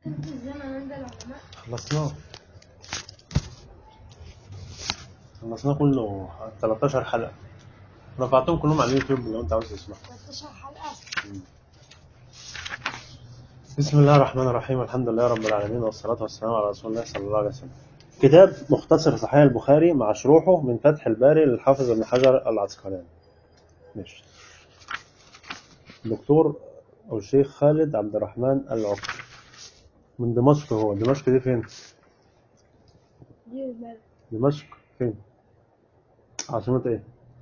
الزمن عند العلماء خلصناه خلصناه كله 13 حلقة رفعتهم كلهم على اليوتيوب لو انت عاوز تسمع 13 حلقة بسم الله الرحمن الرحيم الحمد لله رب العالمين والصلاة والسلام على رسول الله صلى الله عليه وسلم كتاب مختصر صحيح البخاري مع شروحه من فتح الباري للحافظ ابن حجر العسقلاني ماشي دكتور أو الشيخ خالد عبد الرحمن العقل من دمشق هو دمشق دي فين؟ دي البلد دمشق فين؟ عاصمة ايه؟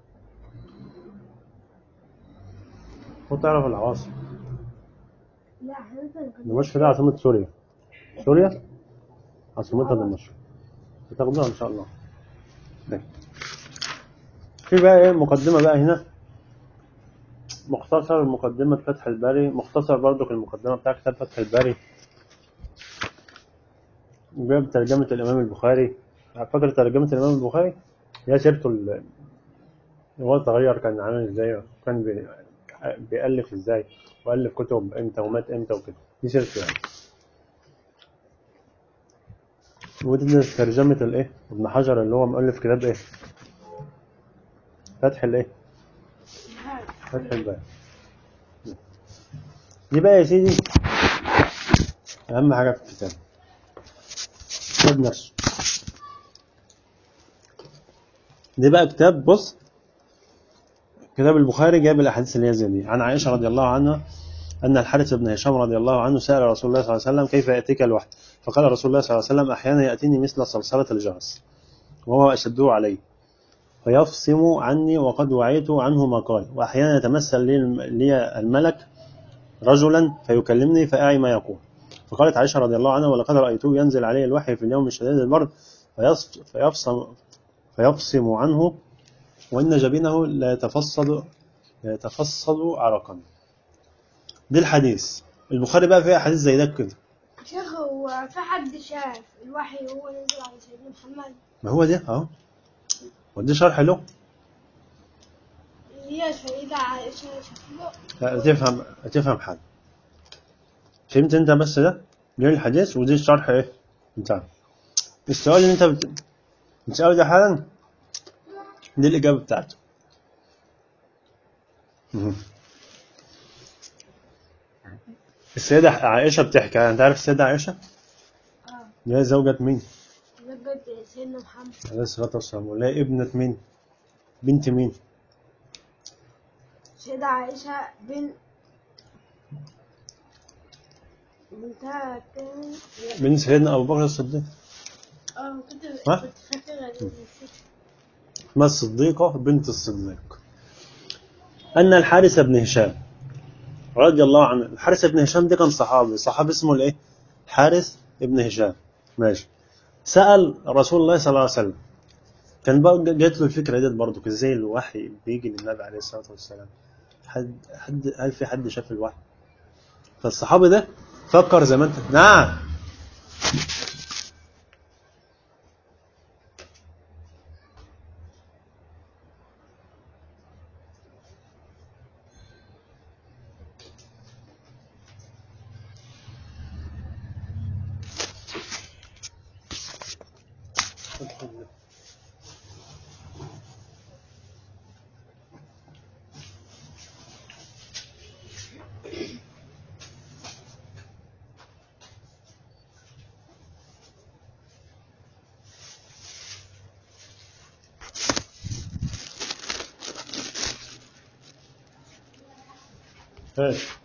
هو تعرف العواصم لا احنا انت دمشق دي عاصمة سوريا سوريا عاصمتها دمشق هتاخدوها ان شاء الله طيب. في بقى ايه مقدمة بقى هنا مختصر مقدمة فتح الباري مختصر برضو المقدمة بتاع كتاب فتح الباري جاب ترجمة الإمام البخاري فاكر ترجمة الإمام البخاري هي سيرته ال- هو تغير كان عامل ازاي كان بي- بيألف ازاي وألف كتب امتى ومات امتى وكده دي سيرته يعني ودي ترجمة الايه ابن حجر اللي هو مؤلف كتاب ايه فتح الايه فتح الباب دي بقى يا سيدي أهم حاجة في الكتاب الكتاب نفسه دي بقى كتاب بص كتاب البخاري جاب الأحاديث اللي هي زي دي عن عائشة رضي الله عنها أن الحارث بن هشام رضي الله عنه سأل رسول الله صلى الله عليه وسلم كيف يأتيك الوحي فقال رسول الله صلى الله عليه وسلم أحيانا يأتيني مثل صلصلة الجرس وهو أشده علي فيفصم عني وقد وعيت عنه ما قال وأحيانا يتمثل لي الم- لي الملك رجلا فيكلمني فأعي ما يقول فقالت عائشة رضي الله عنها ولقد رأيته ينزل عليه الوحي في اليوم الشديد البرد فيص- فيفصم فيفصم عنه وإن جبينه لا يتفصل لا يتفصل عرقا دي الحديث البخاري بقى فيه أحاديث زي ده كده شيخ هو في حد شاف الوحي وهو نزل على سيدنا محمد ما هو ده اهو ودي شرح له اللي هي سيدة عائشة شاف له لا تفهم تفهم حاجة فهمت انت بس ده دي الحديث ودي الشرح ايه بتاع السؤال اللي انت بت... بتسأله ده حالا دي الإجابة بتاعته مهم. السيدة عائشة بتحكي انت عارف السيدة عائشة؟ اه اللي هي زوجة مين؟ زوجة سيدنا محمد عليه الصلاة والسلام ولا هي ابنة مين؟ بنت مين؟ سيدة عائشة بنت بنتها كان بنت سيدنا أبو بكر الصديق اه كنت ها؟ كنت فاكرة نسيت. اسمها الصديقة بنت الصديق أن الحارث بن هشام رضي الله عنه الحارث بن هشام ده كان صحابي صحابي اسمه الايه حارث بن هشام ماشي سأل رسول الله صلى الله عليه وسلم كان بقى جات له الفكرة ديت برضه كان ازاي الوحي بيجي للنبي عليه الصلاة والسلام حد حد هل في حد شاف الوحي فالصحابي ده فكر زي ما انت نعم ايه